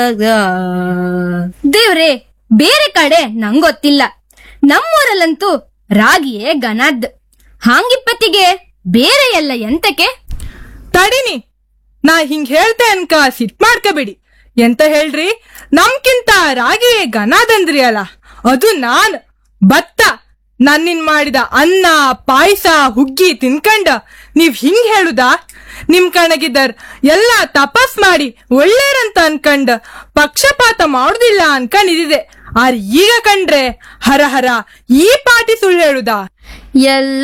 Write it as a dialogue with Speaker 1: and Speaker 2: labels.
Speaker 1: ದೇವ್ರೆ ಬೇರೆ ಕಡೆ ನಂಗೊತ್ತಿಲ್ಲ ನಮ್ಮೂರಲ್ಲಂತೂ ರಾಗಿಯೇ ಗನದ್ ಹಾಂಗಿಪ್ಪತ್ತಿಗೆ ಬೇರೆ ಎಲ್ಲ ಎಂತಕ್ಕೆ
Speaker 2: ತಡಿನಿ ನಾ ಹಿಂಗ್ ಹೇಳ್ತೆ ಅನ್ಕ ಸಿಟ್ ಮಾಡ್ಕಬೇಡಿ ಎಂತ ಹೇಳ್ರಿ ನಮ್ಕಿಂತ ರಾಗಿ ಗನಾದಂದ್ರಿ ಅಲ್ಲ ಅದು ನಾನ್ ಭತ್ತ ನನ್ನಿನ್ ಮಾಡಿದ ಅನ್ನ ಪಾಯಸ ಹುಗ್ಗಿ ತಿನ್ಕಂಡ ನೀವ್ ಹಿಂಗ್ ಹೇಳುದಾ ನಿಮ್ ಕಣಗಿದ್ದರ್ ಎಲ್ಲ ತಪಸ್ ಮಾಡಿ ಒಳ್ಳೇರಂತ ಅನ್ಕಂಡ್ ಪಕ್ಷಪಾತ ಮಾಡುದಿಲ್ಲ ಅನ್ಕೊಂಡಿದ್ದೆ ಆರ್ ಈಗ ಕಂಡ್ರೆ ಹರ ಹರ ಈ ಪಾಟಿ ಸುಳ್ಳು ಹೇಳುದಾ
Speaker 1: ಎಲ್ಲ